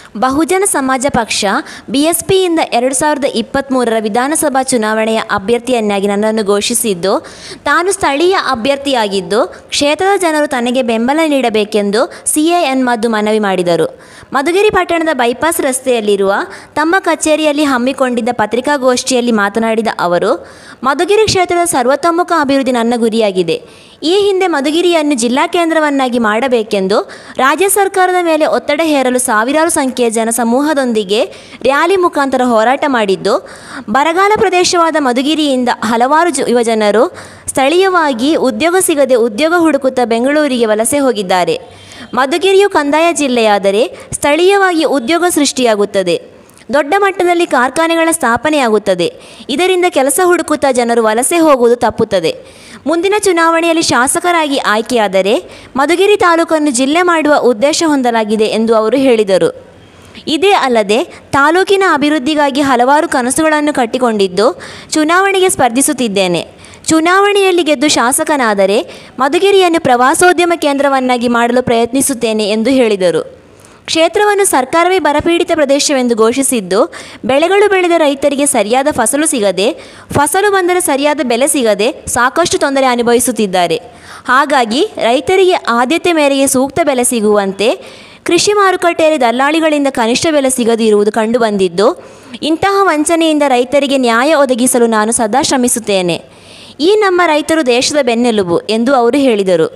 ಬಹುಜನ ಸಮಾಜ ಪಕ್ಷ ಬಿಎಸ್ಪಿಯಿಂದ ಎರಡು ಸಾವಿರದ ಇಪ್ಪತ್ತ್ಮೂರರ ವಿಧಾನಸಭಾ ಚುನಾವಣೆಯ ಅಭ್ಯರ್ಥಿಯನ್ನಾಗಿ ನನ್ನನ್ನು ಘೋಷಿಸಿದ್ದು ತಾನು ಸ್ಥಳೀಯ ಅಭ್ಯರ್ಥಿಯಾಗಿದ್ದು ಕ್ಷೇತ್ರದ ಜನರು ತನಗೆ ಬೆಂಬಲ ನೀಡಬೇಕೆಂದು ಸಿಎಎನ್ ಮದ್ದು ಮನವಿ ಮಾಡಿದರು ಮಧುಗಿರಿ ಪಟ್ಟಣದ ಬೈಪಾಸ್ ರಸ್ತೆಯಲ್ಲಿರುವ ತಮ್ಮ ಕಚೇರಿಯಲ್ಲಿ ಹಮ್ಮಿಕೊಂಡಿದ್ದ ಪತ್ರಿಕಾಗೋಷ್ಠಿಯಲ್ಲಿ ಮಾತನಾಡಿದ ಅವರು ಮಧುಗಿರಿ ಕ್ಷೇತ್ರದ ಸರ್ವತೋಮುಖ ಅಭಿವೃದ್ಧಿ ನನ್ನ ಗುರಿಯಾಗಿದೆ ಈ ಹಿಂದೆ ಮಧುಗಿರಿಯನ್ನು ಜಿಲ್ಲಾ ಕೇಂದ್ರವನ್ನಾಗಿ ಮಾಡಬೇಕೆಂದು ರಾಜ್ಯ ಸರ್ಕಾರದ ಮೇಲೆ ಒತ್ತಡ ಹೇರಲು ಸಾವಿರಾರು ಸಂಖ್ಯೆಯ ಜನಸಮೂಹದೊಂದಿಗೆ ರ್ಯಾಲಿ ಮುಖಾಂತರ ಹೋರಾಟ ಮಾಡಿದ್ದು ಬರಗಾಲ ಪ್ರದೇಶವಾದ ಮಧುಗಿರಿಯಿಂದ ಹಲವಾರು ಜು- ಯುವಜನರು ಸ್ಥಳೀಯವಾಗಿ ಉದ್ಯೋಗ ಸಿಗದೆ ಉದ್ಯೋಗ ಹುಡುಕುತ್ತಾ ಬೆಂಗಳೂರಿಗೆ ವಲಸೆ ಹೋಗಿದ್ದಾರೆ ಮಧುಗಿರಿಯು ಕಂದಾಯ ಜಿಲ್ಲೆಯಾದರೆ ಸ್ಥಳೀಯವಾಗಿ ಉದ್ಯೋಗ ಸೃಷ್ಟಿಯಾಗುತ್ತದೆ ದೊಡ್ಡ ಮಟ್ಟದಲ್ಲಿ ಕಾರ್ಖಾನೆಗಳ ಸ್ಥಾಪನೆಯಾಗುತ್ತದೆ ಇದರಿಂದ ಕೆಲಸ ಹುಡುಕುತ್ತಾ ಜನರು ವಲಸೆ ಹೋಗುವುದು ತಪ್ಪುತ್ತದೆ ಮುಂದಿನ ಚುನಾವಣೆಯಲ್ಲಿ ಶಾಸಕರಾಗಿ ಆಯ್ಕೆಯಾದರೆ ಮಧುಗಿರಿ ತಾಲೂಕನ್ನು ಜಿಲ್ಲೆ ಮಾಡುವ ಉದ್ದೇಶ ಹೊಂದಲಾಗಿದೆ ಎಂದು ಅವರು ಹೇಳಿದರು ಇದೇ ಅಲ್ಲದೆ ತಾಲೂಕಿನ ಅಭಿವೃದ್ಧಿಗಾಗಿ ಹಲವಾರು ಕನಸುಗಳನ್ನು ಕಟ್ಟಿಕೊಂಡಿದ್ದು ಚುನಾವಣೆಗೆ ಸ್ಪರ್ಧಿಸುತ್ತಿದ್ದೇನೆ ಚುನಾವಣೆಯಲ್ಲಿ ಗೆದ್ದು ಶಾಸಕನಾದರೆ ಮಧುಗಿರಿಯನ್ನು ಪ್ರವಾಸೋದ್ಯಮ ಕೇಂದ್ರವನ್ನಾಗಿ ಮಾಡಲು ಪ್ರಯತ್ನಿಸುತ್ತೇನೆ ಎಂದು ಹೇಳಿದರು ಕ್ಷೇತ್ರವನ್ನು ಸರ್ಕಾರವೇ ಬರಪೀಡಿತ ಪ್ರದೇಶವೆಂದು ಘೋಷಿಸಿದ್ದು ಬೆಳೆಗಳು ಬೆಳೆದ ರೈತರಿಗೆ ಸರಿಯಾದ ಫಸಲು ಸಿಗದೆ ಫಸಲು ಬಂದರೆ ಸರಿಯಾದ ಬೆಲೆ ಸಿಗದೆ ಸಾಕಷ್ಟು ತೊಂದರೆ ಅನುಭವಿಸುತ್ತಿದ್ದಾರೆ ಹಾಗಾಗಿ ರೈತರಿಗೆ ಆದ್ಯತೆ ಮೇರೆಗೆ ಸೂಕ್ತ ಬೆಲೆ ಸಿಗುವಂತೆ ಕೃಷಿ ಮಾರುಕಟ್ಟೆಯಲ್ಲಿ ದಲ್ಲಾಳಿಗಳಿಂದ ಕನಿಷ್ಠ ಬೆಲೆ ಸಿಗದಿರುವುದು ಕಂಡುಬಂದಿದ್ದು ಇಂತಹ ವಂಚನೆಯಿಂದ ರೈತರಿಗೆ ನ್ಯಾಯ ಒದಗಿಸಲು ನಾನು ಸದಾ ಶ್ರಮಿಸುತ್ತೇನೆ ಈ ನಮ್ಮ ರೈತರು ದೇಶದ ಬೆನ್ನೆಲುಬು ಎಂದು ಅವರು ಹೇಳಿದರು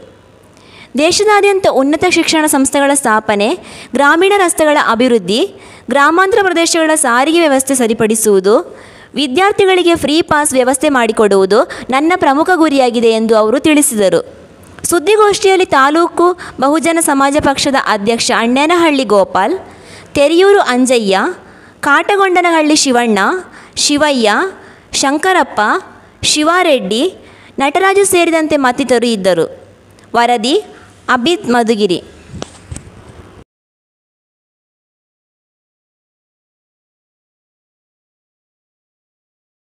ದೇಶದಾದ್ಯಂತ ಉನ್ನತ ಶಿಕ್ಷಣ ಸಂಸ್ಥೆಗಳ ಸ್ಥಾಪನೆ ಗ್ರಾಮೀಣ ರಸ್ತೆಗಳ ಅಭಿವೃದ್ಧಿ ಗ್ರಾಮಾಂತರ ಪ್ರದೇಶಗಳ ಸಾರಿಗೆ ವ್ಯವಸ್ಥೆ ಸರಿಪಡಿಸುವುದು ವಿದ್ಯಾರ್ಥಿಗಳಿಗೆ ಫ್ರೀ ಪಾಸ್ ವ್ಯವಸ್ಥೆ ಮಾಡಿಕೊಡುವುದು ನನ್ನ ಪ್ರಮುಖ ಗುರಿಯಾಗಿದೆ ಎಂದು ಅವರು ತಿಳಿಸಿದರು ಸುದ್ದಿಗೋಷ್ಠಿಯಲ್ಲಿ ತಾಲೂಕು ಬಹುಜನ ಸಮಾಜ ಪಕ್ಷದ ಅಧ್ಯಕ್ಷ ಅಣ್ಣೇನಹಳ್ಳಿ ಗೋಪಾಲ್ ತೆರಿಯೂರು ಅಂಜಯ್ಯ ಕಾಟಗೊಂಡನಹಳ್ಳಿ ಶಿವಣ್ಣ ಶಿವಯ್ಯ ಶಂಕರಪ್ಪ ಶಿವಾರೆಡ್ಡಿ ನಟರಾಜು ಸೇರಿದಂತೆ ಮತ್ತಿತರರು ಇದ್ದರು ವರದಿ ಅಭಿತ್ ಮಧುಗಿರಿ